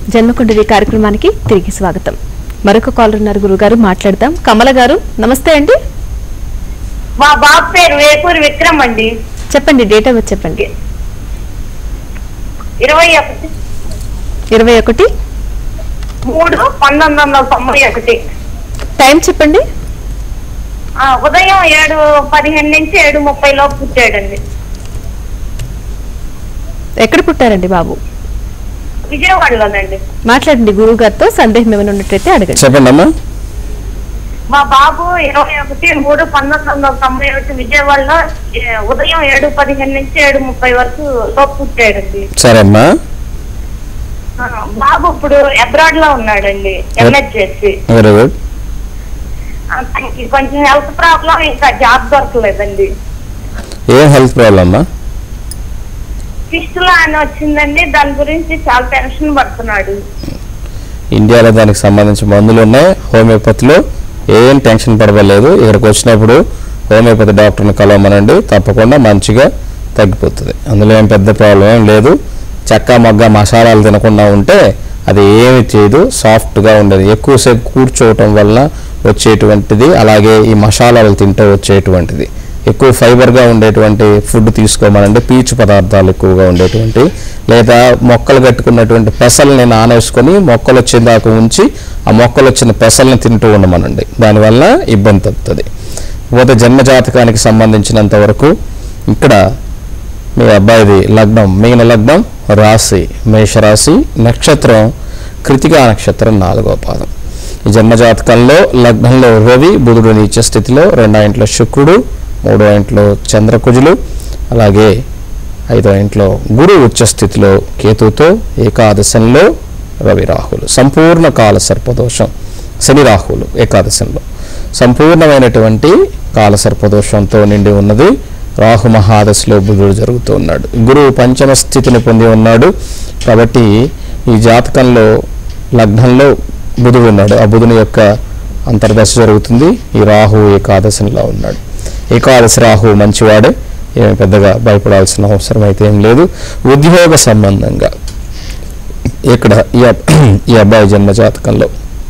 జన్మకుండలి కార్యక్రమానికి తిరిగి స్వాగతం మరొక కాలర్ ఉన్నారు గురుగారు మాట్లాడదాం కమల గారు నమస్తే అండి మా బాబు పేరు వేపూరి విక్రమ్ అండి చెప్పండి డేట్ ఆఫ్ బర్త్ చెప్పండి ఇరవై ఒకటి ఇరవై ఒకటి మూడు పంతొమ్మిది వందల తొంభై ఒకటి టైం చెప్పండి ఆ, ఉదయం ఏడు పదిహేను నుంచి ఏడు ముప్పై లోపు పుట్టాడండి ఎక్కడ పుట్టారండి బాబు విజయవాడలోనండి మాట్లాడండి గురువు గారితో సందేహం ఏమైనా ఉన్నట్లయితే అడగండి చెప్పండి అమ్మా మా బాబు ఇరవై ఒకటి మూడు పంతొమ్మిది వందల తొంభై ఒకటి విజయవాడలో ఏ, ఉదయం ఏడు పదిహేను నుంచి ఏడు ముప్పై వరకు లోపు పుట్టాడండి సరే అమ్మా ఆ, బాబు ఇప్పుడు అబ్రాడ్ లో ఉన్నాడండి ఎంఎస్ వెరీ గుడ్ తనకి కొంచెం హెల్త్ ప్రాబ్లం ఇంకా జాబ్ దొరకలేదండి ఏం హెల్త్ ప్రాబ్లం అమ్మా ఫిస్టులా అని వచ్చిందండి దాని గురించి చాలా టెన్షన్ పడుతున్నాడు ఇండియాలో దానికి సంబంధించిన మందులు ఉన్నాయి హోమియోపతిలో ఏం టెన్షన్ పడవలేదు ఇక్కడికి వచ్చినప్పుడు హోమియోపతి డాక్టర్ని కలవమనండి తప్పకుండా మంచిగా తగ్గిపోతుంది అందులో ఏం పెద్ద ప్రాబ్లం ఏం లేదు చెక్క మగ్గ మసాలాలు తినకుండా ఉంటే అది ఏమి చేయదు సాఫ్ట్గా ఉండదు ఎక్కువసేపు కూర్చోవటం వల్ల వచ్చేటువంటిది అలాగే ఈ మసాలాలు తింటూ వచ్చేటువంటిది ఎక్కువ ఫైబర్గా ఉండేటువంటి ఫుడ్ తీసుకోమనండి పీచు పదార్థాలు ఎక్కువగా ఉండేటువంటి లేదా మొక్కలు కట్టుకున్నటువంటి పెసల్ని నానేసుకొని మొక్కలు వచ్చేదాకా ఉంచి ఆ మొక్కలు వచ్చిన పెసల్ని తింటూ ఉండమనండి దానివల్ల ఇబ్బంది తప్పుతుంది పోతే జన్మజాతకానికి సంబంధించినంత వరకు ఇక్కడ మీ అబ్బాయిది లగ్నం మిగిలిన లగ్నం రాశి మేషరాశి నక్షత్రం కృతికా నక్షత్రం నాలుగో పాదం ఈ జన్మజాతకంలో లగ్నంలో రవి బుధుడు నీచ స్థితిలో రెండో ఇంట్లో శుక్రుడు మూడో ఇంట్లో చంద్రకుజులు అలాగే ఐదో ఇంట్లో గురు ఉచ్చ స్థితిలో కేతుతో ఏకాదశంలో రవి రాహులు సంపూర్ణ కాల సర్పదోషం శని రాహులు ఏకాదశంలో సంపూర్ణమైనటువంటి కాల సర్పదోషంతో నిండి ఉన్నది రాహు మహాదశలో బుధుడు జరుగుతూ ఉన్నాడు గురువు పంచమ స్థితిని పొంది ఉన్నాడు కాబట్టి ఈ జాతకంలో లగ్నంలో బుధుడు ఉన్నాడు ఆ బుధుని యొక్క అంతర్దశ జరుగుతుంది ఈ రాహు ఏకాదశంలో ఉన్నాడు ఏకాదశి రాహు మంచివాడే ఏమి పెద్దగా భయపడాల్సిన అవసరం అయితే ఏం లేదు ఉద్యోగ సంబంధంగా ఇక్కడ ఈ అబ్- ఈ అబ్బాయి జన్మ జాతకంలో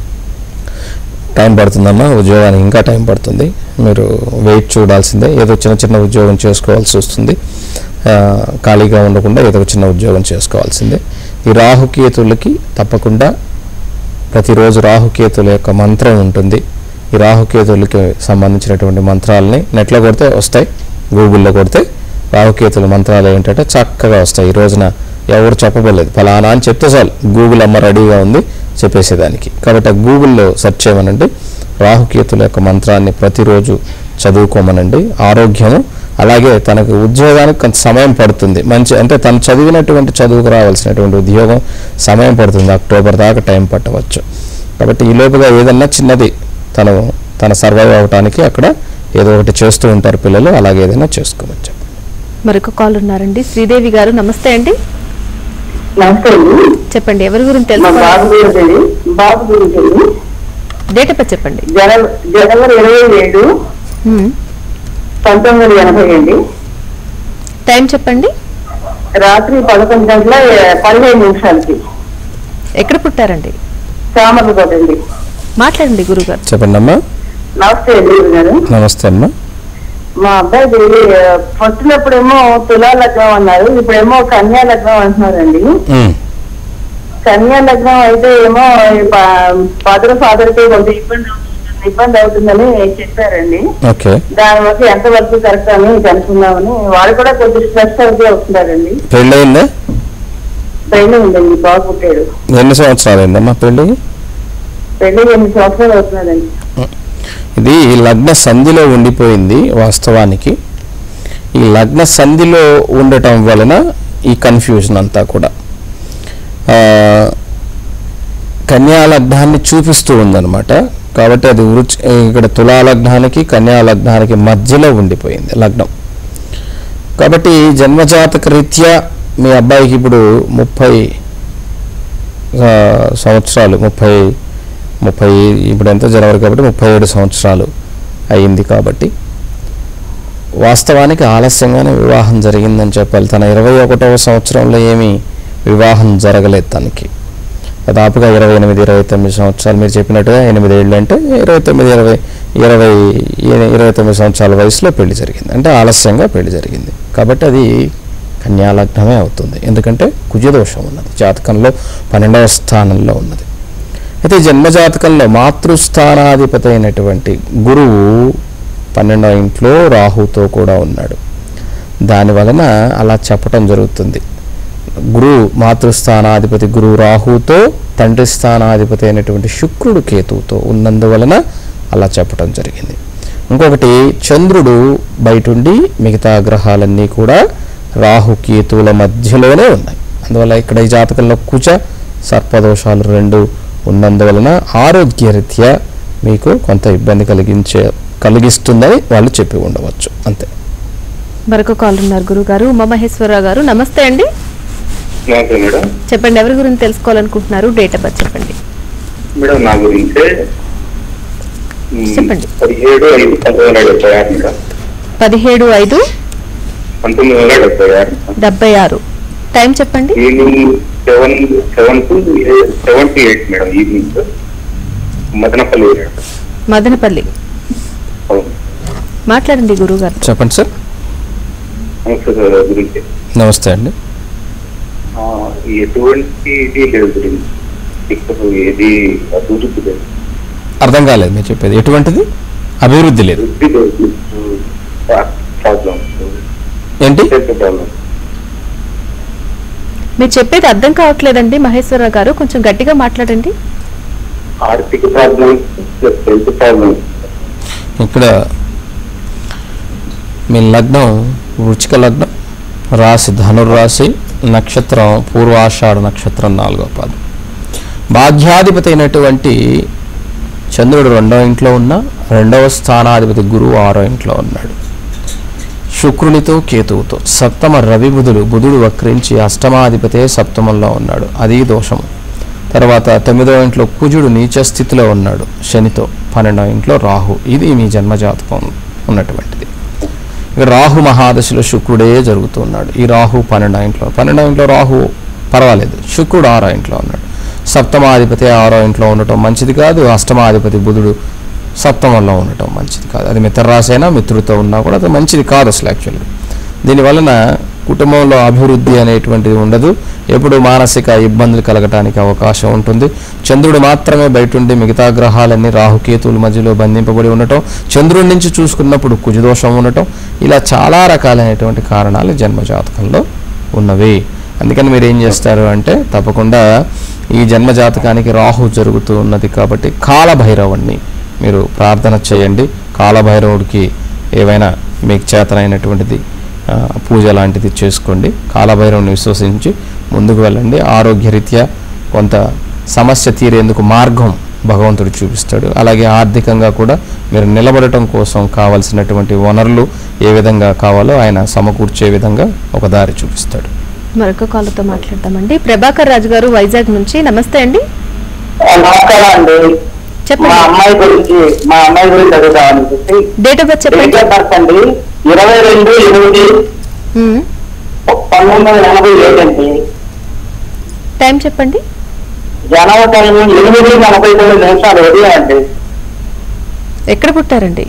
టైం పడుతుందమ్మా ఉద్యోగానికి ఇంకా టైం పడుతుంది మీరు వెయిట్ చూడాల్సిందే ఏదో చిన్న చిన్న ఉద్యోగం చేసుకోవాల్సి వస్తుంది ఆ, ఖాళీగా ఉండకుండా ఏదో ఒక చిన్న ఉద్యోగం చేసుకోవాల్సిందే ఈ రాహుకేతులకి తప్పకుండా ప్రతిరోజు రాహుకేతుల యొక్క మంత్రం ఉంటుంది ఈ రాహుకేతులకి సంబంధించినటువంటి మంత్రాలని నెట్లో కొడితే వస్తాయి గూగుల్లో కొడితే రాహుకేతుల మంత్రాలు ఏంటంటే చక్కగా వస్తాయి ఈ రోజున ఎవరు చెప్పబోలేదు ఫలానా అని చెప్తే చాలు గూగుల్ అమ్మ రెడీగా ఉంది చెప్పేసేదానికి కాబట్టి ఆ గూగుల్లో సెర్చ్ చేయమనండి రాహుకేతుల యొక్క మంత్రాన్ని ప్రతిరోజు చదువుకోమనండి ఆరోగ్యము అలాగే తనకు ఉద్యోగానికి కొంత సమయం పడుతుంది మంచి అంటే తను చదివినటువంటి చదువుకు రావాల్సినటువంటి ఉద్యోగం సమయం పడుతుంది అక్టోబర్ దాకా టైం పట్టవచ్చు కాబట్టి ఈ లోపుగా ఏదన్నా చిన్నది తను తన సర్వైవ్ అవడానికి అక్కడ ఏదో ఒకటి చేస్తూ ఉంటారు పిల్లలు అలాగే ఏదైనా చేసుకోవచ్చు మరొక కాల్ ఉన్నారండి శ్రీదేవి గారు నమస్తే అండి నమస్తే అండి చెప్పండి ఎవరి గురించి మా బాబు తెలుసుకోవాలి గురించి అండి బాబు గురించి అండి డేట్ ఆఫ్ బర్త్ చెప్పండి జనవరి జనవరి ఇరవై ఏడు హ్మ్. పంతొమ్మిది వందల ఎనభై అండి టైం చెప్పండి రాత్రి పదకొండు గంటల పదిహేను నిమిషాలకి ఎక్కడ పుట్టారండి చామర్లకోట అండి మాట్లాడండి గురుగారు చెప్పండి అమ్మా నమస్తే అండి గారు నమస్తే అమ్మా మా అబ్బాయిది పుట్టినప్పుడేమో తులా లగ్నం అన్నారు ఇప్పుడేమో కన్యా లగ్నం అంటున్నారండి ఉమ్, కన్యా లగ్నం అయితే ఏమో ఫాదర్ ఫాదర్ కి కొంత ఇబ్బంది అవుతుంది ఇబ్బంది అవుతుందని చెప్పారండి ఓకే దాని వల్ల ఎంత వరకు కరెక్ట్ అని కనుక్కుందామని వాడు కూడా కొంచెం స్ట్రెస్ అవుతూ వస్తున్నారండి పెళ్ళయిందా పెళ్లి ఉందండి బాగా పుట్టాడు ఎన్ని సంవత్సరాలు అయిందమ్మా పెళ్ళి పెళ్లి ఎనిమిది సంవత్సరాలు అవుతున్నాడండి ఇది లగ్న సంధిలో ఉండిపోయింది వాస్తవానికి ఈ లగ్న సంధిలో ఉండటం వలన ఈ కన్ఫ్యూజన్ అంతా కూడా ఆ, కన్యా లగ్నాన్ని చూపిస్తూ ఉందన్నమాట కాబట్టి అది వృచ్ ఇక్కడ తులా లగ్నానికి కన్యా లగ్నానికి మధ్యలో ఉండిపోయింది లగ్నం కాబట్టి జన్మజాతక రీత్యా మీ అబ్బాయికి ఇప్పుడు ముప్పై ఆ, సంవత్సరాలు ముప్పై ముప్పై ఇప్పుడు ఎంత జనవరి కాబట్టి ముప్పై ఏడు సంవత్సరాలు అయింది కాబట్టి వాస్తవానికి ఆలస్యంగానే వివాహం జరిగిందని చెప్పాలి తన ఇరవై ఒకటవ సంవత్సరంలో ఏమీ వివాహం జరగలేదు తనకి దాదాపుగా ఇరవై ఎనిమిది ఇరవై తొమ్మిది సంవత్సరాలు మీరు చెప్పినట్టుగా ఎనిమిది ఏళ్ళు అంటే ఇరవై తొమ్మిది ఇరవై ఇరవై ఇరవై తొమ్మిది సంవత్సరాల వయసులో పెళ్లి జరిగింది అంటే ఆలస్యంగా పెళ్లి జరిగింది కాబట్టి అది కన్యాలగ్నమే అవుతుంది ఎందుకంటే కుజదోషం ఉన్నది జాతకంలో పన్నెండవ స్థానంలో ఉన్నది అయితే జన్మజాతకంలో మాతృస్థానాధిపతి అయినటువంటి గురువు పన్నెండవ ఇంట్లో రాహుతో కూడా ఉన్నాడు దాని వలన అలా చెప్పటం జరుగుతుంది గురువు మాతృస్థానాధిపతి గురువు రాహుతో తండ్రి స్థానాధిపతి అయినటువంటి శుక్రుడు కేతువుతో ఉన్నందువలన అలా చెప్పటం జరిగింది ఇంకొకటి చంద్రుడు బయటుండి మిగతా గ్రహాలన్నీ కూడా రాహు కేతువుల మధ్యలోనే ఉన్నాయి అందువల్ల ఇక్కడ ఈ జాతకంలో కుచ సర్పదోషాలు రెండు ఉన్నందువలన ఆరోగ్యరీత్యా మీకు కొంత ఇబ్బంది కలిగించే కలిగిస్తుందని వాళ్ళు చెప్పి ఉండవచ్చు అంతే మరొక కాల్ ఉన్నారు గురువు గారు ఉమామహేశ్వరరావు గారు నమస్తే అండి నమస్తే మేడం చెప్పండి ఎవరి గురించి తెలుసుకోవాలనుకుంటున్నారు డేట్ ఆఫ్ బర్త్ చెప్పండి మేడం నా గురించే మ్, చెప్పండి. పదిహేడు ఐదు పంతొమ్మిది వందల డెబ్బై ఆరు మేడం పదిహేడు ఐదు పంతొమ్మిది వందల డెబ్బై ఆరు డెబ్బై ఆరు టైం చెప్పండి evening seven seven to seven to eight madam evening Madanapalle madam Madanapalle అవును మాట్లాడండి గురువు గారు చెప్పండి సార్ నమస్తే సార్ గురించి నమస్తే అండి ఆ, ఎటువంటి ఇది లేదు గురించి ఇప్పుడు ఏది అభివృద్ధి లేదు అర్థం కాలేదు మీరు చెప్పేది ఎటువంటిది అభివృద్ధి లేదు వృద్ధి లేదు ప్రాబ్లమ్స్ ఏంటి ప్రాబ్లమ్స్ మీరు చెప్పేది అర్థం కావట్లేదండి మహేశ్వరరావు గారు కొంచెం గట్టిగా మాట్లాడండి ఆర్థిక ప్రాబ్లమ్స్ ప్లస్ హెల్త్ ప్రాబ్లమ్స్ ఇక్కడ మీ లగ్నం వృచ్చిక లగ్నం రాశి ధనుర్రాశి నక్షత్రం పూర్వాషాఢ నక్షత్రం నాలుగో పాదం భాగ్యాధిపతి అయినటువంటి చంద్రుడు రెండవ ఇంట్లో ఉన్న రెండవ స్థానాధిపతి గురువు ఆరో ఇంట్లో ఉన్నాడు శుక్రునితో కేతువుతో సప్తమ రవి బుధుడు బుధుడు వక్రించి అష్టమాధిపతే సప్తమంలో ఉన్నాడు అది దోషము తర్వాత తొమ్మిదవ ఇంట్లో కుజుడు నీచ స్థితిలో ఉన్నాడు శనితో పన్నెండవ ఇంట్లో రాహు ఇది మీ జన్మజాతకం ఉన్నటువంటిది ఇక రాహు మహాదశలో శుక్రుడే జరుగుతున్నాడు ఈ రాహు పన్నెండవ ఇంట్లో పన్నెండవ ఇంట్లో రాహు పర్వాలేదు శుక్రుడు ఆరో ఇంట్లో ఉన్నాడు సప్తమాధిపతి ఆరో ఇంట్లో ఉండటం మంచిది కాదు అష్టమాధిపతి బుధుడు సప్తమంలో ఉండటం మంచిది కాదు అది మిత్రరాశైనా మిత్రుడితో ఉన్నా కూడా అది మంచిది కాదు అసలు యాక్చువల్గా దీనివలన కుటుంబంలో అభివృద్ధి అనేటువంటిది ఉండదు ఎప్పుడు మానసిక ఇబ్బందులు కలగటానికి అవకాశం ఉంటుంది చంద్రుడు మాత్రమే బయట ఉండి మిగతా గ్రహాలన్నీ రాహుకేతువుల మధ్యలో బంధింపబడి ఉండటం చంద్రుడి నుంచి చూసుకున్నప్పుడు కుజదోషం ఉండటం ఇలా చాలా రకాలైనటువంటి కారణాలు జన్మజాతకంలో ఉన్నవి అందుకని మీరు ఏం చేస్తారు అంటే తప్పకుండా ఈ జన్మజాతకానికి రాహు జరుగుతూ ఉన్నది కాబట్టి కాలభైరవుణ్ణి మీరు ప్రార్థన చేయండి కాలభైరవుడికి ఏవైనా మీకు చేతనైనటువంటిది ఆ, పూజ లాంటిది చేసుకోండి కాలభైరవుని విశ్వసించి ముందుకు వెళ్ళండి ఆరోగ్యరీత్యా కొంత సమస్య తీరేందుకు మార్గం భగవంతుడు చూపిస్తాడు అలాగే ఆర్థికంగా కూడా మీరు నిలబడటం కోసం కావలసినటువంటి వనరులు ఏ విధంగా కావాలో ఆయన సమకూర్చే విధంగా ఒక దారి చూపిస్తాడు మరొక కాల్తో మాట్లాడదామండి ప్రభాకర్ రాజు గారు వైజాగ్ నుంచి నమస్తే అండి నమస్కారం అండి మా చెప్పండి అమ్మాయి గురించి మా అమ్మాయి గురించి అడుగుతామని చెప్పి డేట్ ఆఫ్ బర్త్ చెప్పండి డేట్ ఆఫ్ బర్త్ అండి ఇరవై రెండు ఎనిమిది మ్మ్. పంతొమ్మిది వందల ఎనభై ఏడు అండి టైం చెప్పండి జనవరి టైం ఎనిమిది నలభై తొమ్మిది నిమిషాలు ఉదయం అండి ఎక్కడ పుట్టారండి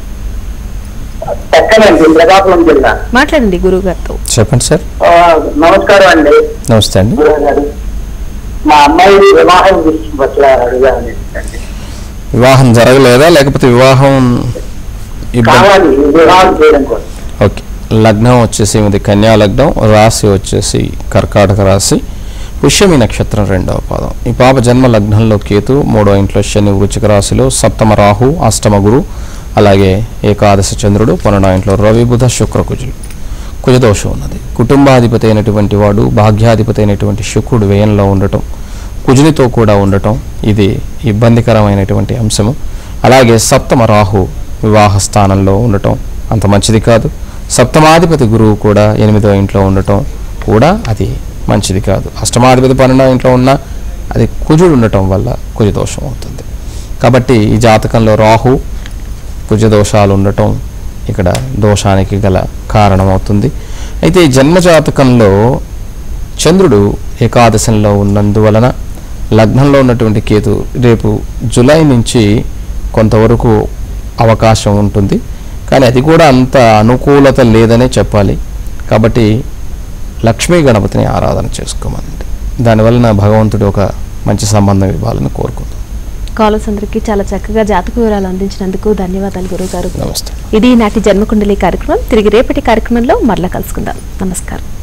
చక్కనండి శ్రీకాకుళం జిల్లా మాట్లాడండి గురువు గారితో చెప్పండి సార్ ఆ, నమస్కారం అండి నమస్తే అండి గురువు గారు మా అమ్మాయి వివాహం గురించి పట్ల అడుగుదామని అండి వివాహం జరగలేదా లేకపోతే వివాహం ఇబ్బంది కావాలి వివాహం చేయడం కోసం ఓకే లగ్నం వచ్చేసి ఇది కన్యా లగ్నం రాశి వచ్చేసి కర్కాటక రాశి పుష్యమి నక్షత్రం రెండవ పాదం ఈ పాప జన్మ లగ్నంలో కేతు మూడో ఇంట్లో శని వృచ్చిక రాశిలో సప్తమ రాహు అష్టమ గురు అలాగే ఏకాదశ చంద్రుడు పన్నెండో ఇంట్లో రవి బుధ శుక్ర కుజులు కుజదోషం ఉన్నది కుటుంబాధిపతి అయినటువంటి వాడు భాగ్యాధిపతి అయినటువంటి శుక్రుడు వ్యయంలో ఉండటం కుజునితో కూడా ఉండటం ఇది ఇబ్బందికరమైనటువంటి అంశము అలాగే సప్తమ రాహు వివాహ స్థానంలో ఉండటం అంత మంచిది కాదు సప్తమాధిపతి గురువు కూడా ఎనిమిదో ఇంట్లో ఉండటం కూడా అది మంచిది కాదు అష్టమాధిపతి పన్నెండో ఇంట్లో ఉన్న అది కుజుడు ఉండటం వల్ల కుజదోషం అవుతుంది కాబట్టి ఈ జాతకంలో రాహు కుజదోషాలు ఉండటం ఇక్కడ దోషానికి గల కారణమవుతుంది అయితే ఈ జన్మ జాతకంలో చంద్రుడు ఏకాదశంలో ఉన్నందువలన లగ్నంలో ఉన్నటువంటి కేతు రేపు జూలై నుంచి కొంతవరకు అవకాశం ఉంటుంది కానీ అది కూడా అంత అనుకూలత లేదనే చెప్పాలి కాబట్టి లక్ష్మీ గణపతిని ఆరాధన చేసుకోమనండి దానివల్ల భగవంతుడు ఒక మంచి సంబంధం ఇవ్వాలని కోరుకుందాం కాలర్స్ అందరికీ చాలా చక్కగా జాతక వివరాలు అందించినందుకు ధన్యవాదాలు గురుగారు నమస్తే ఇది నాటి జన్మకుండలి కార్యక్రమం తిరిగి రేపటి కార్యక్రమంలో మరలా కలుసుకుందాం నమస్కారం